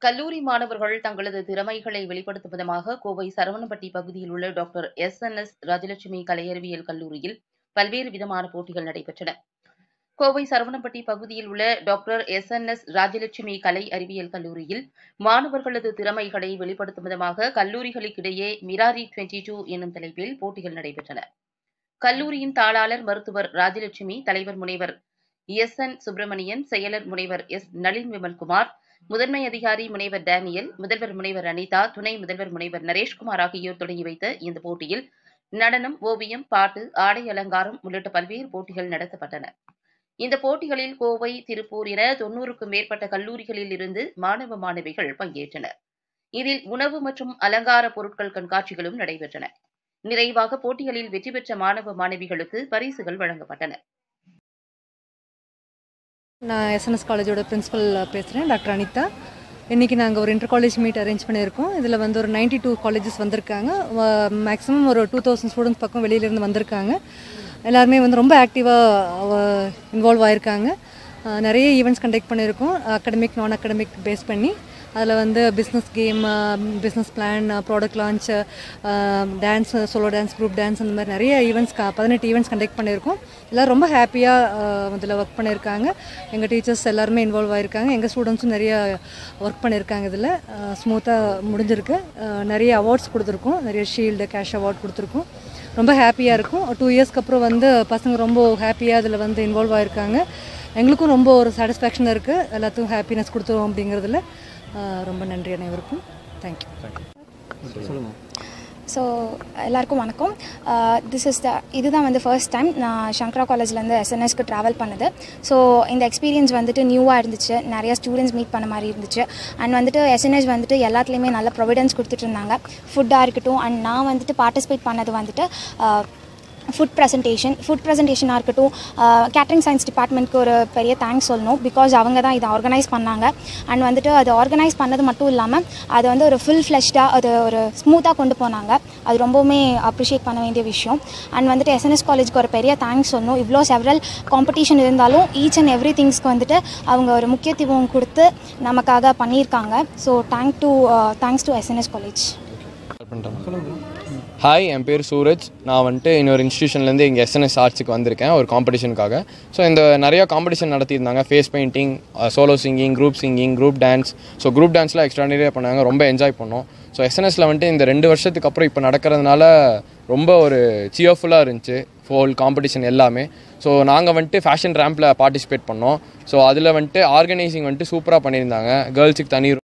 கல்லூரி மாணவர்கள் தங்களது திறமைகளை வெளிப்படுத்தும் விதமாக கோவை சரவணம்பட்டி பகுதியில் உள்ள doctor S N S Rajalakshmi கலையறிவியல் கல்லூரியில் பல்வேறு விதமான போட்டிகள் நடைபெற்றன கோவை சரவணம்பட்டி பகுதியில் உள்ள doctor S N S Rajalakshmi கலை அறிவியல் கல்லூரியில் மாணவர்களது திறமைகளை வெளிப்படுத்தும் விதமாக கல்லூரிகளுக்கிடையே மிராரி டுவெண்டி டூ என்னும் தலைப்பில் போட்டிகள் நடைபெற்றன கல்லூரியின் தாளாளர் மருத்துவர் ராஜலட்சுமி தலைவர் முனைவர் எஸ் என் சுப்பிரமணியன் செயலர் முனைவர் எஸ் நளின் விமல்குமார் முதன்மை அதிகாரி முனைவர் டேனியல் முதல்வர் முனைவர் அனிதா துணை முதல்வர் முனைவர் நரேஷ்குமார் ஆகியோர் தொடங்கி வைத்த இந்த போட்டியில் நடனம் ஓவியம் பாட்டு ஆடை அலங்காரம் உள்ளிட்ட பல்வேறு போட்டிகள் நடத்தப்பட்டன இந்த போட்டிகளில் கோவை திருப்பூர் என தொன்னூறுக்கும் மேற்பட்ட கல்லூரிகளில் இருந்து மாணவ மாணவிகள் பங்கேற்றனர் இதில் உணவு மற்றும் அலங்கார பொருட்கள் கண்காட்சிகளும் நடைபெற்றன நிறைவாக போட்டிகளில் வெற்றி பெற்ற மாணவ மாணவிகளுக்கு பரிசுகள் வழங்கப்பட்டன நான் எஸ்என்எஸ் காலேஜோட பிரின்சிபல் பேசுகிறேன் டாக்டர் அனிதா இன்றைக்கி நாங்கள் ஒரு இன்டர் காலேஜ் மீட் அரேஞ்ச் பண்ணியிருக்கோம் இதில் வந்து ஒரு நைன்டி டூ காலேஜஸ் வந்திருக்காங்க மேக்ஸிமம் ஒரு டூ தௌசண்ட் ஸ்டூடெண்ட்ஸ் பக்கம் வெளியிலேருந்து வந்திருக்காங்க எல்லாருமே வந்து ரொம்ப ஆக்டிவாக இன்வால்வ் ஆயிருக்காங்க அஹ் நிறைய ஈவெண்ட்ஸ் கண்டக்ட் பண்ணியிருக்கோம் அகடமிக் நான் அகடமிக் பேஸ் பண்ணி அதில் வந்து business game business plan product launch dance solo dance group dance அந்த மாதிரி நிறைய ஈவெண்ட்ஸ் பதினெட்டு ஈவெண்ட்ஸ் கண்டக்ட் பண்ணியிருக்கோம் எல்லோரும் ரொம்ப ஹாப்பியாக இதில் ஒர்க் பண்ணியிருக்காங்க எங்கள் டீச்சர்ஸ் எல்லாருமே இன்வால்வ் ஆயிருக்காங்க எங்கள் ஸ்டூடெண்ட்ஸும் நிறைய ஒர்க் பண்ணியிருக்காங்க இதில் ஸ்மூத்தாக முடிஞ்சிருக்கு அஹ் நிறைய அவார்ட்ஸ் கொடுத்துருக்கோம் நிறைய ஷீல்டு கேஷ் அவார்ட் கொடுத்துருக்கோம் ரொம்ப ஹாப்பியாக இருக்கும் டூ இயர்ஸ்க்கு அப்புறம் வந்து பசங்க ரொம்ப ஹாப்பியாக அதில் வந்து இன்வால்வ் ஆயிருக்காங்க எங்களுக்கும் ரொம்ப ஒரு சாட்டிஸ்ஃபேக்ஷன் இருக்குது எல்லாத்துக்கும் ஹாப்பினஸ் கொடுத்துருவோம் அப்படிங்கிறதுல அஹ் ரொம்ப நன்றி அனைவருக்கும் தேங்க்யூ ஸோ எல்லாருக்கும் வணக்கம் திஸ் இஸ் த இதுதான் வந்து ஃபர்ஸ்ட் டைம் நான் சங்கரா காலேஜ்லேருந்து எஸ்என்எஸ்க்கு ட்ராவல் பண்ணது ஸோ இந்த எக்ஸ்பீரியன்ஸ் வந்துட்டு நியூவாக இருந்துச்சு நிறைய ஸ்டூடெண்ட்ஸ் மீட் பண்ண மாதிரி இருந்துச்சு அண்ட் வந்துட்டு எஸ்என்எஸ் வந்துட்டு எல்லாத்துலேயுமே நல்ல ப்ரொவிடன்ஸ் கொடுத்துட்டு இருந்தாங்க ஃபுட்டாக இருக்கட்டும் அண்ட் நான் வந்துட்டு பார்ட்டிசிபேட் பண்ணது வந்துட்டு ஃபுட் ப்ரெசன்டேஷன் ஃபுட் ப்ரெசன்டேஷனாக இருக்கட்டும் கேட்ரிங் சயின்ஸ் டிபார்ட்மெண்ட்க்கு ஒரு பெரிய தேங்க்ஸ் சொல்லணும் பிகாஸ் அவங்க தான் இதை ஆர்கனைஸ் பண்ணாங்க அண்ட் வந்துட்டு அது ஆர்கனைஸ் பண்ணது மட்டும் இல்லாமல் அது வந்து ஒரு ஃபுல் ஃப்ளெஷ்டாக அது ஒரு ஸ்மூத்தாக கொண்டு போனாங்க அது ரொம்பவுமே அப்ரிஷியேட் பண்ண வேண்டிய விஷயம் அண்ட் வந்துட்டு எஸ்என்எஸ் காலேஜ்க்கு ஒரு பெரிய தேங்க்ஸ் சொல்லணும் இவ்வளோ செவரல் காம்படிஷன் இருந்தாலும் ஈச் அண்ட் எவ்ரி திங்ஸ்க்கு வந்துட்டு அவங்க ஒரு முக்கியத்துவம் கொடுத்து நமக்காக பண்ணியிருக்காங்க so thank to thanks to SNS college hi என் பேர் சூரஜ் நான் வந்துட்டு இன்னொரு இன்ஸ்டியூஷன்லேருந்து இங்கே எஸ்என்எஸ் ஆர்ட்ஸுக்கு வந்திருக்கேன் ஒரு காம்படிஷனுக்காக ஸோ இந்த நிறைய காம்படிஷன் நடத்தியிருந்தாங்க face painting solo singing group singing group dance so group டான்ஸ்லாம் எக்ஸ்ட்ரானரியாக பண்ணாங்க ரொம்ப என்ஜாய் பண்ணோம் ஸோ எஸ்என்எஸில் வந்துட்டு இந்த ரெண்டு வருஷத்துக்கு அப்புறம் இப்போ நடக்கிறதுனால ரொம்ப ஒரு சியர்ஃபுல்லாக இருந்துச்சு ஃபோல் காம்படிஷன் எல்லாமே ஸோ நாங்கள் வந்துட்டு ஃபேஷன் ரேம்பில் பார்ட்டிசிபேட் பண்ணோம் ஸோ அதில் வந்துட்டு ஆர்கனைசிங் வந்துட்டு சூப்பராக பண்ணியிருந்தாங்க கேர்ள்ஸுக்கு தனி